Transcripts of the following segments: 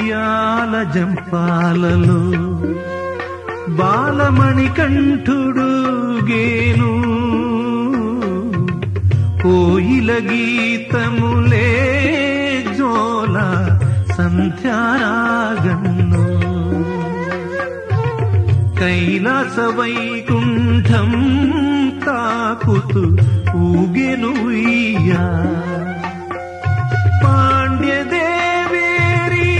ఉయ్యాల జంపాలలో బాలమణి కంఠుడు గేను కోయిల గీతములే జోల సంధ్యారాగన్ను కైలాస వైకుంఠం తాకుతూ ఊగెను ఉయ్యా పాండ్యదేవేరి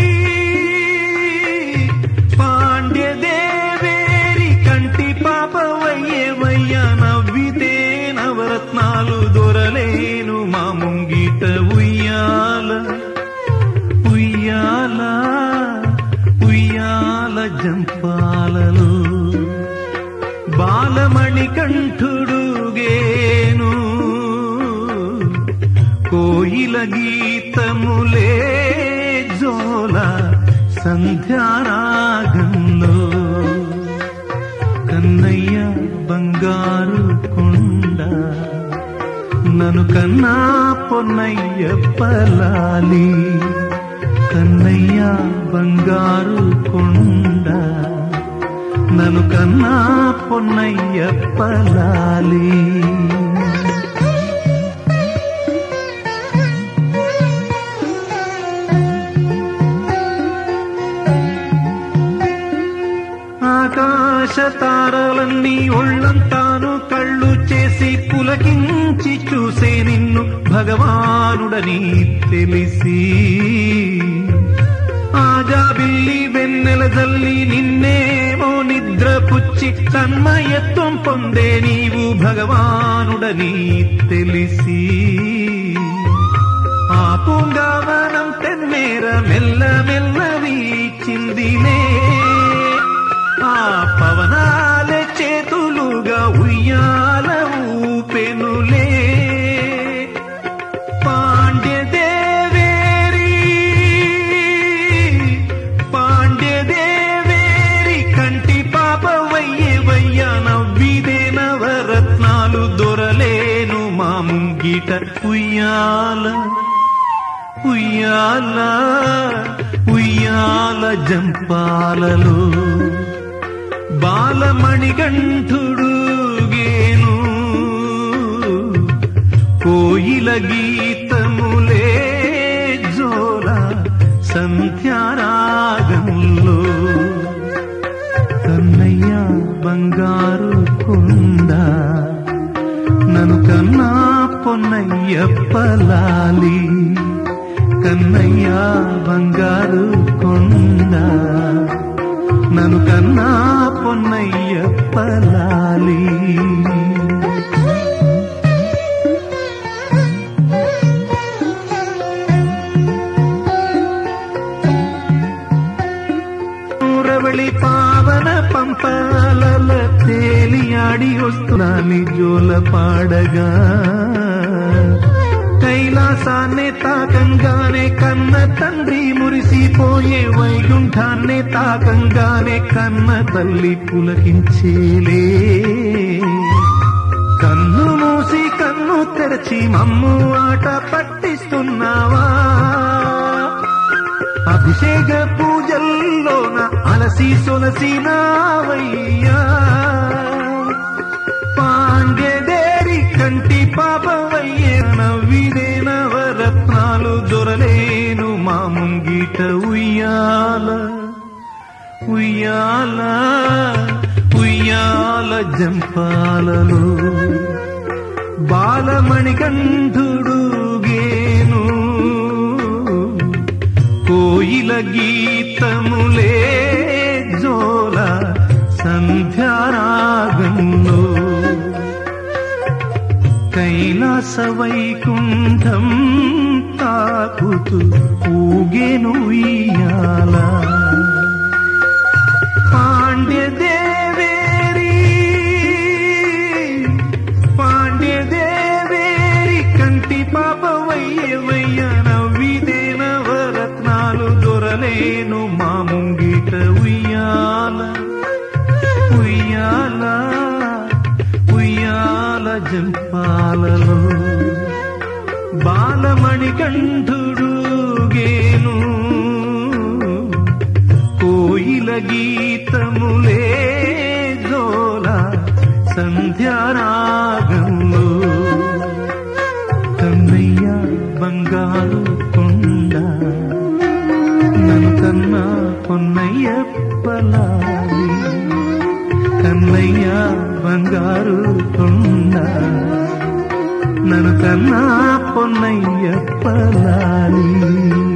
పాండ్యదేవేరి కంటి పాపవయ్యేవయ్య నవ్వితే నవరత్నాలు దొరలేను మా ముంగిట ఉయ్యాల ఉయ్యాల ఉయ్యాల జంపాలలో బాలమణి కంఠుడు గేను కోయిల గీతములే జోల సంధ్యారాగంలో కన్నయ్య బంగారు కొండ నన్ను కన్నా పొన్నయ్య పలాలి కన్నయ్య బంగారు కొండ నన్ను కన్నా పొన్నయ్య పలాలి ఆకాశ తారలన్నీ ఒళ్ళంతాను కళ్ళు చేసి పులకించి చూసే నిన్ను భగవానుడని తెలిసి ఆజాబిల్లి వెన్నెల జల్లి నిన్నేమో నిద్ర పుచ్చి తన్మయత్వం పొందే నీవు భగవానుడని తెలిసి ఆ పూంగావనం తెన్నేర మెల్ల మెల్ల వీచిందిలే ఆ పవనాలే చేతులుగా ఉయ్యాల ఊపెనులే పాండ్యదేవేరి పాండ్యదేవేరి కంటి పాప వయ్యే వయ్య నవ్విదే నవరత్నాలు దొరలేను మా ముంగిట ఉయ్యాల ఉయ్యాల ఉయ్యాల జంపాలలో బాలమణికంఠుడు గేను కోయిల గీతములే జోల సంధ్యారాగంలో కన్నయ్య బంగారు కొండ నన్ను కన్నా పొన్నయ్య పలాలి కన్నయ్య బంగారు కొండ నన్ను కన్నా పొన్నయ్య పలాలి రవళి పావన పంపాల తేలియాడి వస్తున్నాని జోల పాడగా కైలాసాన్నే తాకంగానే కన్న తండ్రి మురిసిపోయే వైకుంఠాన్నే తాకంగానే కన్న తల్లి పులకించేలే కన్ను మూసి కన్ను తెరచి మమ్ము ఆట పట్టిస్తున్నావా అభిషేక పూజల్లోన అలసి సొలసి నావయ్యా పాండ్యదేరి కంటి పాపవయ్యే నవ్విదే నవరత్నాలు దొరలేను మా ముంగిట ఉయ్యాల ఉయ్యాల ఉయ్యాల జంపాలలో బాలమణికంఠుడు గేను కోయిల గీతములే జోల సంధ్యారాగంలో కైలాస వైకుంఠం తాకుతూ ఊగెను ఇయ్యాల పాండ్యదేవేరి పాండ్యదేవేరి కంటి పాప వయ్య వయ్య నవ్విదే నవరత్నాలు దొరలేను మా ముంగిట ఉయ్యాల ఉయ్యాల ఉయ్యాల జంపాలలో బాలమణికంఠుడు గేను గీతములే జోల సంధ్యారాగంలో కన్నయ్య బంగారు కొండ నన్ను కన్నా పొన్నయ్యప్పలాలి కన్నయ్య బంగారు కొండ నన్ను కన్నా పొన్నయ్యప్పలాలి